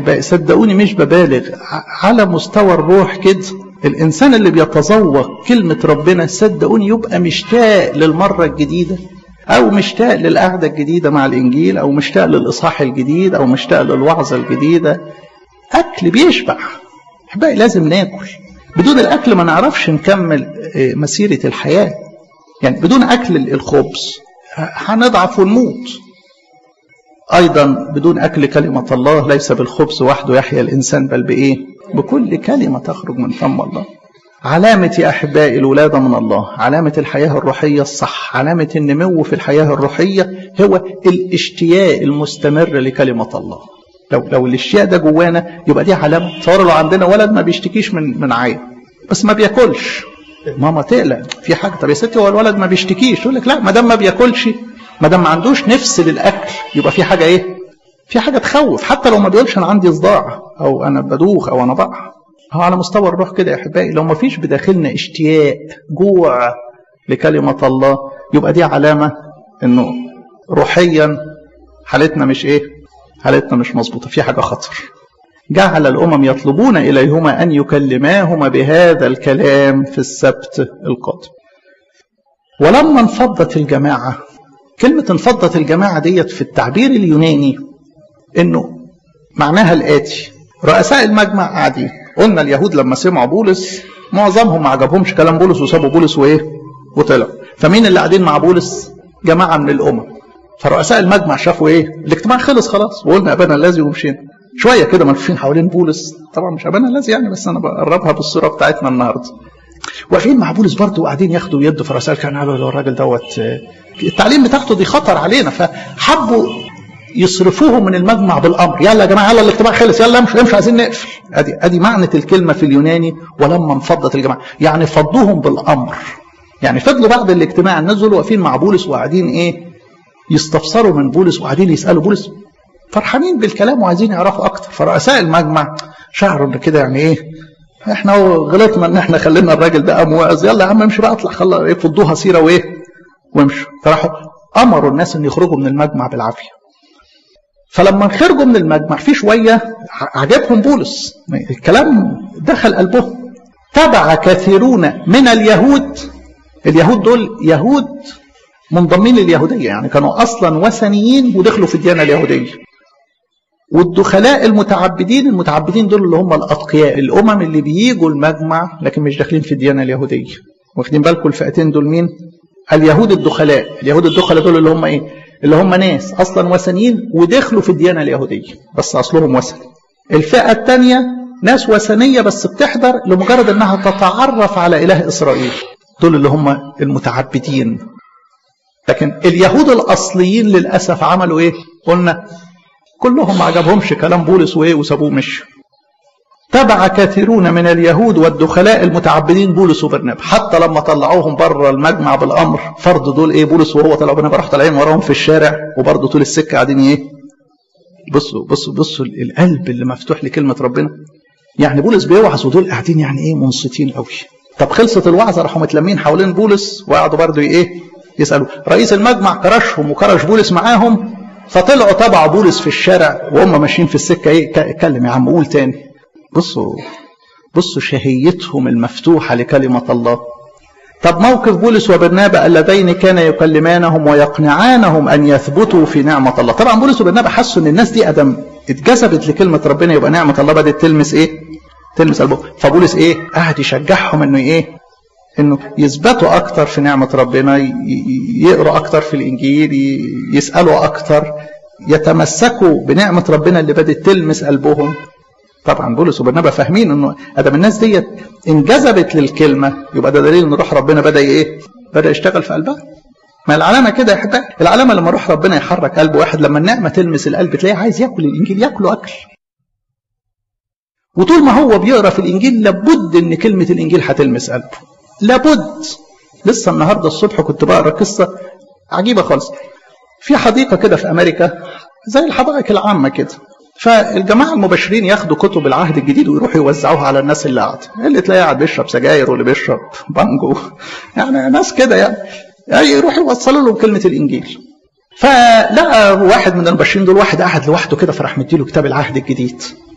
احبائي صدقوني مش ببالغ على مستوى الروح كده الانسان اللي بيتذوق كلمه ربنا صدقوني يبقى مشتاق للمره الجديده او مشتاق للقعده الجديده مع الانجيل او مشتاق للاصحاح الجديد او مشتاق للوعظه الجديده اكل بيشبع احبائي لازم ناكل بدون الاكل ما نعرفش نكمل مسيره الحياه يعني بدون اكل الخبز هنضعف ونموت ايضا بدون اكل كلمه الله ليس بالخبز وحده يحيا الانسان بل بايه بكل كلمه تخرج من فم الله علامة يا أحبائي الولادة من الله علامة الحياة الروحية الصح علامة النمو في الحياة الروحية هو الاشتياق المستمر لكلمة الله لو لو الاشتياق ده جوانا يبقى دي علامة تصور لو عندنا ولد ما بيشتكيش من من عين بس ما بياكلش ماما تقلق في حاجة طب يا ستي هو الولد ما بيشتكيش تقول لك لا ما دام ما بياكلش ما دام ما عندوش نفس للأكل يبقى في حاجة إيه؟ في حاجة تخوف حتى لو ما بيقولش أنا عندي صداع أو أنا بدوخ أو أنا بقع هو على مستوى الروح كده يا احبائي لو ما فيش بداخلنا اشتياق جوع لكلمه الله يبقى دي علامه انه روحيا حالتنا مش ايه حالتنا مش مظبوطه في حاجه خطر جعل الامم يطلبون اليهما ان يكلماهما بهذا الكلام في السبت القادم ولما انفضت الجماعه كلمه انفضت الجماعه ديت في التعبير اليوناني انه معناها الاتي رؤساء المجمع قاعدين قلنا اليهود لما سمعوا بولس معظمهم ما عجبهمش كلام بولس وسابوا بولس وايه وطلعوا فمين اللي قاعدين مع بولس جماعه من الامم فرؤساء المجمع شافوا ايه الاجتماع خلص خلاص وقلنا ابانا الذي ومشينا شويه كده ملفوفين حوالين بولس طبعا مش ابانا الذي يعني بس انا بقربها بالصوره بتاعتنا النهارده واقفين مع بولس برضه وقاعدين ياخدوا يد في رؤساء كان قالوا الراجل دوت التعليم بتاعته دي خطر علينا فحبوا يصرفوهم من المجمع بالامر يلا يا جماعه يلا الاجتماع خلص يلا امشوا امشوا عايزين نقفل ادي ادي معنى الكلمه في اليوناني ولما انفضت الجماعه يعني فضوهم بالامر يعني فضلوا بعد الاجتماع نزلوا واقفين مع بولس وقاعدين ايه يستفسروا من بولس وقاعدين يسالوا بولس فرحانين بالكلام وعايزين يعرفوا اكتر فرؤساء المجمع شعروا ان كده يعني ايه احنا غلطنا ان احنا خلينا الراجل ده قام واعظ يلا يا عم امشي بقى اطلع خلى ايه فضوها سيره وايه وامشوا فراحوا امروا الناس ان يخرجوا من المجمع بالعافيه فلما خرجوا من المجمع في شوية عجبهم بولس الكلام دخل قلبهم تبع كثيرون من اليهود اليهود دول يهود منضمين لليهودية يعني كانوا أصلا وثنيين ودخلوا في الديانة اليهودية والدخلاء المتعبدين المتعبدين دول اللي هم الأتقياء الأمم اللي بييجوا المجمع لكن مش داخلين في الديانة اليهودية واخدين بالكم الفئتين دول مين؟ اليهود الدخلاء اليهود الدخلاء دول اللي هم ايه؟ اللي هم ناس اصلا وثنيين ودخلوا في الديانه اليهوديه بس اصلهم وثني. الفئه الثانيه ناس وثنيه بس بتحضر لمجرد انها تتعرف على اله اسرائيل. دول اللي هم المتعبدين. لكن اليهود الاصليين للاسف عملوا ايه؟ قلنا كلهم ما عجبهمش كلام بولس وايه وسابوه مشوا. تبع كثيرون من اليهود والدخلاء المتعبدين بولس وبرنابا حتى لما طلعوهم بره المجمع بالامر فرض دول ايه بولس وهو طلعوا برنابا راحوا طالعين وراهم في الشارع وبرضه طول السكه قاعدين ايه بصوا بصوا بصوا القلب اللي مفتوح لكلمه ربنا يعني بولس بيوعظ ودول قاعدين يعني ايه منصتين قوي طب خلصت الوعظه راحوا متلمين حوالين بولس وقعدوا برضه ايه يسالوا رئيس المجمع كرشهم وكرش بولس معاهم فطلعوا تبع بولس في الشارع وهم ماشيين في السكه ايه اتكلم يا عم قول تاني بصوا بصوا شهيتهم المفتوحة لكلمة الله طب موقف بولس وبرنابا اللذين كان يكلمانهم ويقنعانهم أن يثبتوا في نعمة الله طبعا بولس وبرنابا حسوا أن الناس دي أدم اتجذبت لكلمة ربنا يبقى نعمة الله بدأت تلمس إيه تلمس قلبهم فبولس إيه قاعد يشجعهم أنه إيه انه يثبتوا اكتر في نعمه ربنا يقروا اكتر في الانجيل يسالوا اكتر يتمسكوا بنعمه ربنا اللي بدات تلمس قلبهم طبعا بولس وبرنابا فاهمين انه ادم الناس ديت انجذبت للكلمه يبقى ده دليل ان روح ربنا بدا ايه؟ بدا يشتغل في قلبها. ما العلامه كده يا احبائي العلامه لما روح ربنا يحرك قلب واحد لما النعمه تلمس القلب تلاقيه عايز ياكل الانجيل ياكله اكل. وطول ما هو بيقرا في الانجيل لابد ان كلمه الانجيل هتلمس قلبه. لابد لسه النهارده الصبح كنت بقرا قصه عجيبه خالص. في حديقه كده في امريكا زي الحدائق العامه كده فالجماعه المبشرين ياخدوا كتب العهد الجديد ويروحوا يوزعوها على الناس اللي قاعده اللي تلاقيه قاعد بيشرب سجاير واللي بيشرب بانجو يعني ناس كده يعني, يعني يروحوا يوصلوا لهم كلمه الانجيل فلقى واحد من المبشرين دول واحد قاعد لوحده كده فراح مديله كتاب العهد الجديد